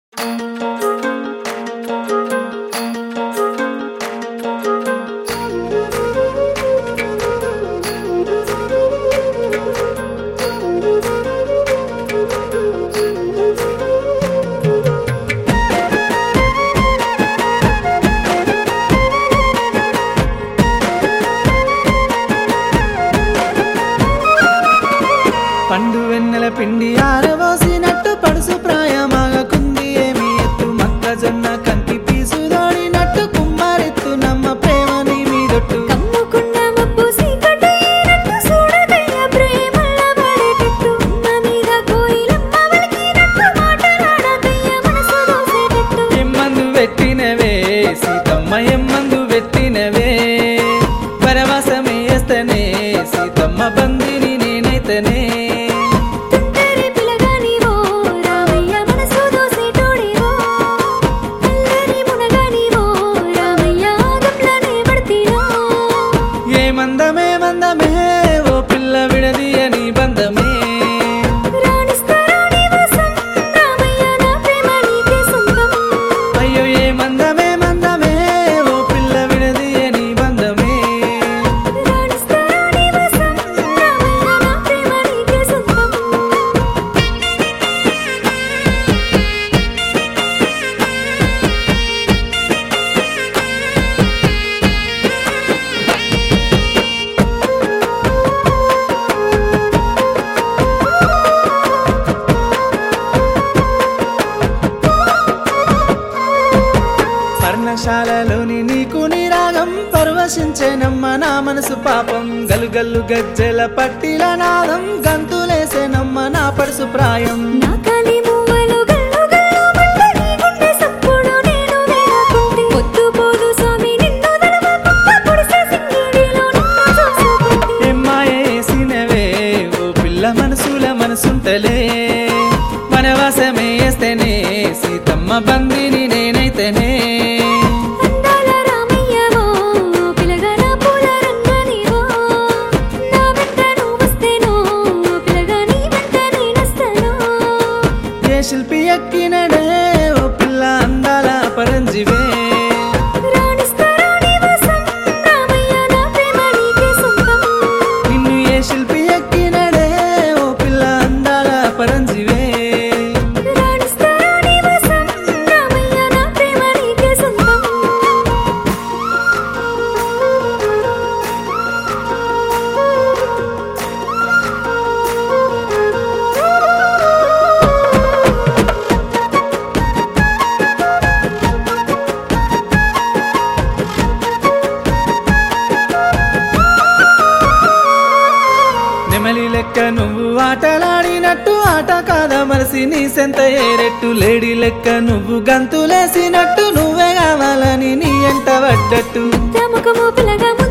పండు వెన్నెల పిండి ఆరబోసినట్టు పడుసు ప్రాయమాగకుంది ఏమి ఎత్తు మొక్కజొన్న కంకి పీసుదోడినట్టు కుమ్మారెత్తు నమ్మ ప్రేమ నీ మీదొట్టు కమ్ముకున్న మబ్బు సీకటైనట్టు చూడదయ్య ప్రేమల్ల పడేటట్టు అమ్మ మీద కోయిలమ్మ వలికినట్టు మాటలాడదయ్య మనసు దోసేటట్టు ఎమ్మందు పెట్టినవే సీతమ్మ ఎమ్మందు పెట్టినవే పరవశమే వేస్తనే సీతమ్మ బందిని నేనైతనే తుంటరి పిలగానివో రామయ్య మనసు దోసేటోడివో అల్లరి మునగానివో రామయ్య ఆగంలోనే పడతీరో ఏ మందమే మందమే ఓ పిల్ల విడదీయని బంధమే రాణిస్తారా నీ వాసం రామయ్య నా ప్రేమ నీకే సొంతం అయ్యో ఏ మందమే మందమే ఓ పిల్ల విడదీయని బంధమే రాణిస్తారా నీ వాసం రామయ్య నా ప్రేమ నీకే సొంతం పర్ణశాలలోని నీకు నిరాగం పరవశించేనమ్మ నా మనసు పాపం గలుగల్లు గజ్జెల పట్టిల నాదం గంతులేసేనమ్మ నా పరుసు ప్రాయం నా కాలి మువ్వలు గల్లు గల్లు మంట నీ గుండె సప్పుడు నేను వేరకుంటే పొద్దు పోదు స్వామి నిన్ను తలవకుంట పొడిసే సింగిడిలో నిన్ను చూసుకుంటే ఎమ్మాయేసినవే ఓ పిల్ల మనసుల మనసుంటలే వనవాసమే వేస్తేనే సీతమ్మ బందిని నేనైతేనే అందాల రామయ్యవో పిలగా నా పూల రంగనివో నా వెంట నువ్వు వస్తేనో పిలగా నీ వెంట నేనొస్తాను ఏ శిల్పి ఎక్కినడే ఓ పిల్ల అందాల పరంజివే రాణిస్తారా నీ వాసం రామయ్య నా ప్రేమ నీకే సొంతం నిన్ను ఏ శిల్పి ఎక్కినడే ఓ పిల్ల అందాల పరంజివే రాణిస్తారా నీ వాసం రామయ్య నా ప్రేమ నీకే సొంతం నెమలి లెక్క నువ్వు ఆటలాడినట్టు ఆట కాద మరసి నీ సెంత ఏరెట్టు లేడీ లెక్క నువ్వు గంతులేసినట్టు నువ్వే కావాలని నీ ఎంట పడ్డట్టు ముఖము పిల్లగా